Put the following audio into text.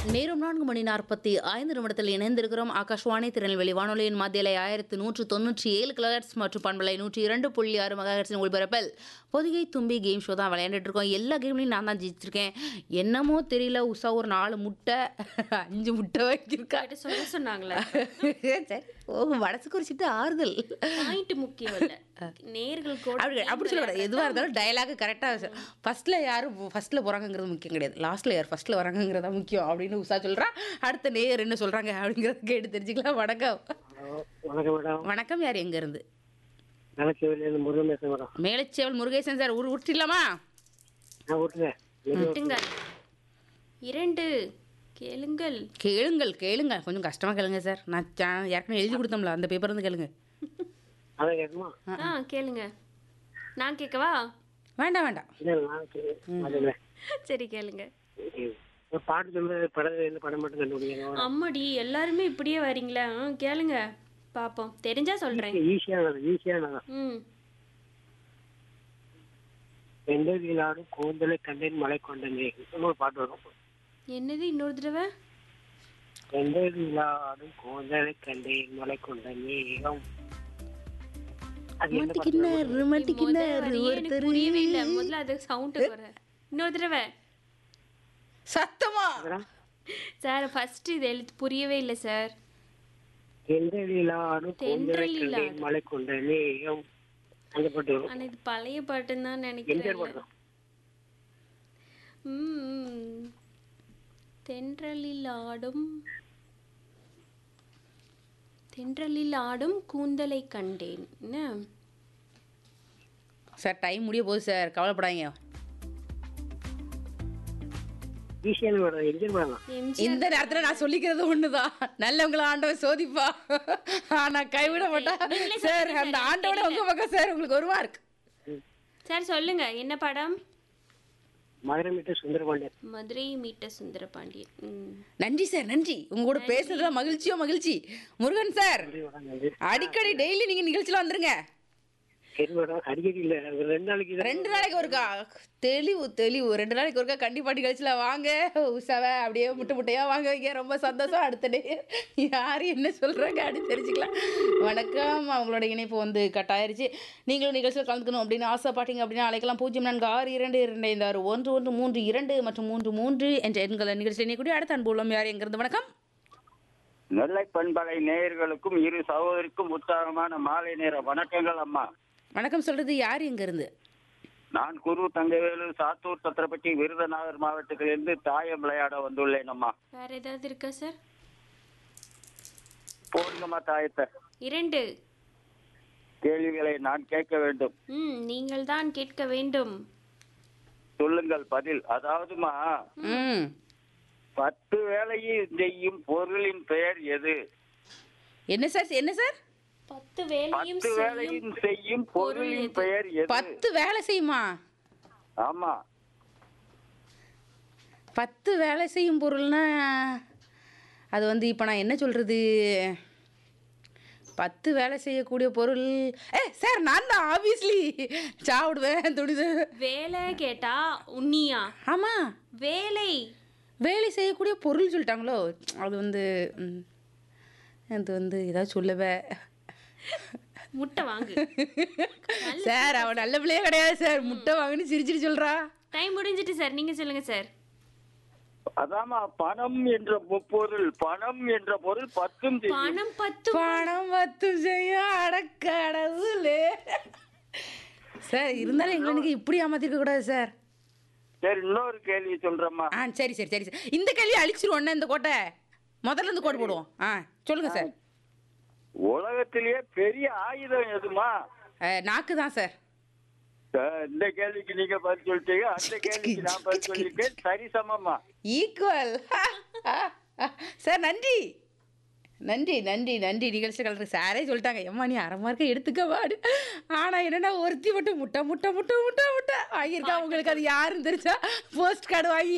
நேரம் நான்கு மணி நாற்பத்தி ஐந்து நிமிடத்தில் இணைந்திருக்கிறோம் ஆகாஷ்வாணி திருநெல்வேலி வானொலியின் மத்தியலை ஆயிரத்து நூற்று தொண்ணூற்றி ஏழு கிலோஹெட்ஸ் மற்றும் பண்பலை நூற்றி இரண்டு புள்ளி ஆறு மெகாஹெட்ஸின் ஒளிபரப்பில் பொதிகை தும்பி கேம் ஷோ தான் விளையாண்டுட்டு இருக்கோம் எல்லா கேம்லையும் நான் தான் ஜெயிச்சிருக்கேன் என்னமோ தெரியல உஷா ஒரு நாலு முட்டை அஞ்சு முட்டை வைக்கிருக்கா கிட்ட சொல்ல சொன்னாங்களே சரி ஓ மனசு குறிச்சிட்டு ஆறுதல் பாயிண்ட் முக்கியம் இல்ல நேர்கள் கூட அப்படி அப்படி சொல்லக்கூடாது எதுவாக இருந்தாலும் டயலாக் கரெக்டாக ஃபர்ஸ்ட்டில் யார் ஃபர்ஸ்ட்டில் போகிறாங்கங்கிறது முக்கியம் கிடையாது லாஸ்ட்டில் யார் ஃபர்ஸ்ட்டில் வராங்கங்கிறதா முக்கியம் அப்படின்னு உஷா சொல்கிறா அடுத்த நேயர் என்ன சொல்கிறாங்க அப்படிங்கிறத கேட்டு தெரிஞ்சுக்கலாம் வணக்கம் ஹலோ வணக்கம் மேடம் வணக்கம் யார் எங்கேருந்து நிலச்சேவிலேருந்து முருகன் பேசுகிறேன் மேடம் மேலச்சேவல் முருகேசன் சார் ஊர் விட்டுலாமா நான் விட்டுறேன் விட்டுங்க இரண்டு கேளுங்கள் கேளுங்கள் கேளுங்க கொஞ்சம் கஷ்டமாக கேளுங்க சார் நான் சா- ஏற்கனவே எழுதி கொடுத்தோம்ல அந்த பேப்பர் வந்து கேளுங்க அதான் கேட்குமா ஆ கேளுங்க நான் கேட்கவா வேண்டாம் வேண்டாம் இல்லை நான் கேட்குறேன் சரி கேளுங்க ஒரு பாட்டு சொல்லுறது படம் எந்த படம் மட்டும் கண்டுபிடிக்கணும் அம்மாடி எல்லாருமே இப்படியே வரீங்களா ஆ, கேளுங்க பாப்போம் தெரிஞ்சா சொல்றேன் ஈஸியானது ஈஸியானது ம் எந்த வீலாடும் கூந்தலை கண்டேன் மலை கொண்டனே இன்னும் ஒரு பாட்டு வரும் என்னது இன்னொரு தடவை எந்த வீலாடும் கூந்தலை கண்டேன் மலை கொண்ட மேகம் அது என்ன பாட்டு மாட்டிக்கினார் மாட்டிக்கினார் முத வரியே எனக்கு ஒருத்தர் புரியவே இல்ல முதல்ல அது சவுண்ட் வர இன்னொரு தடவை சத்தமா மேடம்? சார் ஃபர்ஸ்ட் இது எழுத்து புரியவே இல்லை சார் எந்த வீலாடும் கூந்தலை தென்றலில் கண்டேன் மலை கொண்ட மேகம் அந்த பாட்டு வரும் ஆனா இது பழைய பாட்டுன்னு தான் எம்ஜிஆர் நினைக்கிறேன் பாட்டு தான் ம். தென்றலில் ஆடும் தென்றலில் ஆடும் கூந்தலை கண்டேன் என்ன சார் டைம் முடிய போகுது சார் கவலைப்படாதீங்க ஈஸியான மேடம் எம்ஜிஆர் மேடம் தான் எம்ஜி இந்த நேரத்துல நான் சொல்லிக்கிறது ஒண்ணுதான் நல்லவங்கள ஆண்டவன் சோதிப்பா ஆனா கைவிட மாட்டா சார் அந்த ஆண்டவன உங்க பக்கம் சார் உங்களுக்கு ஒரு மார்க் சார் சொல்லுங்க என்ன படம் மதுரை மீட்டு சுந்தரபாண்டியன் மதுரை மீட்ட சுந்தரபாண்டியன் ம். நன்றி சார் நன்றி உங்க கூட பேசுறதுல மகிழ்ச்சியோ மகிழ்ச்சி முருகன் சார் நன்றி மேடம் நன்றி அடிக்கடி டெய்லி நீங்க நிகழ்ச்சியில வந்துருங்க சரி மேடம் அடிக்கடி இல்லை ஒரு ரெண்டு நாளைக்கு தான். ரெண்டு நாளைக்கு ஒருக்கா தெளிவு தெளிவு ரெண்டு நாளைக்கு ஒருக்கா கண்டிப்பா நிகழ்ச்சியில வாங்க உஷாவ அப்படியே முட்டை முட்டையா வாங்க வைங்க ரொம்ப சந்தோஷம் அடுத்த டே யார் என்ன சொல்றாங்க அப்படின்னு தெரிஞ்சுக்கலாம் வணக்கம் அவங்களோட இணைப்பு வந்து கட் ஆயிருச்சு நீங்களும் நிகழ்ச்சியில் கலந்துக்கணும் அப்படின்னு ஆசைப்பட்டீங்க அப்படின்னா அழைக்கலாம் பூஜ்ஜியம் நான்கு ஆறு இரண்டு இரண்டு ஐந்து ஆறு ஒன்று ஒன்று மூன்று இரண்டு மற்றும் மூன்று மூன்று என்ற எண்களை நிகழ்ச்சியில் இணையக்கூடிய அடுத்த அன்பு உள்ளம் யார் எங்கிருந்து வணக்கம் நெல்லை பண்பலை நேயர்களுக்கும் இரு சகோதரிக்கும் உற்சாகமான மாலை நேர வணக்கங்கள் அம்மா வணக்கம் சொல்றது யார் எங்க இருந்து நான் குரு தங்கவேலு சாத்தூர் சத்திரப்பட்டி விருதுநகர் மாவட்டத்திலிருந்து தாயம் விளையாட வந்துள்ளேன் அம்மா வேற ஏதாவது இருக்கா சார் போடுங்கம்மா தாயத்தை இரண்டு கேள்விகளை நான் கேட்க வேண்டும் ம் நீங்கள் தான் கேட்க வேண்டும் சொல்லுங்கள் பதில் அதாவதுமா ம் பத்து வேலையை செய்யும் பொருளின் பெயர் எது என்ன சார் என்ன சார் பத்து வேலையும் பத்து செய்யும் வேலையும் செய்யும் பொருளின் பெயர் எது பத்து வேலை செய்யுமா ஆமா பத்து வேலை செய்யும் பொருள்னா அது வந்து இப்போ நான் என்ன சொல்கிறது பத்து வேலை செய்யக்கூடிய பொருள் ஏ சார் நான் தான் ஆப்வியஸ்லி சாப்பிடுவேன் துணிது வேலை கேட்டா உன்னியா ஆமாம் வேலை வேலை செய்யக்கூடிய பொருள் சொல்லிட்டாங்களோ அது வந்து ம், அது வந்து ஏதாவது சொல்லவே முட்டை வாங்கு சார் அவன் நல்ல பிள்ளையே கிடையாது சார் முட்டை வாங்கினு சிரிச்சிட்டு சொல்கிறா டைம் முடிஞ்சிட்டு சார் நீங்க சொல்லுங்க சார் அதாம்மா பணம் என்ற முப்பொருள் பணம் என்ற பொருள் பத்தும் செய்யும் பணம் பத்து பணம் பத்து செய்ய அடக்கடவுளே சார் இருந்தாலும் எங்களுக்கு இப்படி ஏமாத்திருக்க கூடாது சார் சரி இன்னொரு கேள்வி சொல்றேம்மா ஆ சரி சரி சரி சார் இந்த கேள்வி அழிச்சிருவோண்ணே இந்த கோட்டை முதல்ல இருந்து கோட்டை போடுவோம் ஆ சொல்லுங்க சார் உலகத்திலேயே பெரிய ஆயுதம் எதுமா அஹ், நாக்கு தான் சார் அஹ் இந்த கேள்விக்கு நீங்க பதில் சொல்லிட்டீங்க அந்த கேள்விக்கு நான் பதில் சொல்லியிருக்கேன் சரி சமமா ஈக்குவல் சார் நன்றி நன்றி நன்றி நன்றி நிகழ்ச்சி கலந்து சாரே சொல்லிட்டாங்க எம்மா நீ அரை மார்க்கை எடுத்துக்க வாடு ஆனால் என்னன்னா ஒருத்தி மட்டும் முட்டை முட்டை முட்டை முட்டை முட்டை வாங்கியிருக்கா உங்களுக்கு அது யாருன்னு தெரிஞ்சா போஸ்ட் கார்டு வாங்கி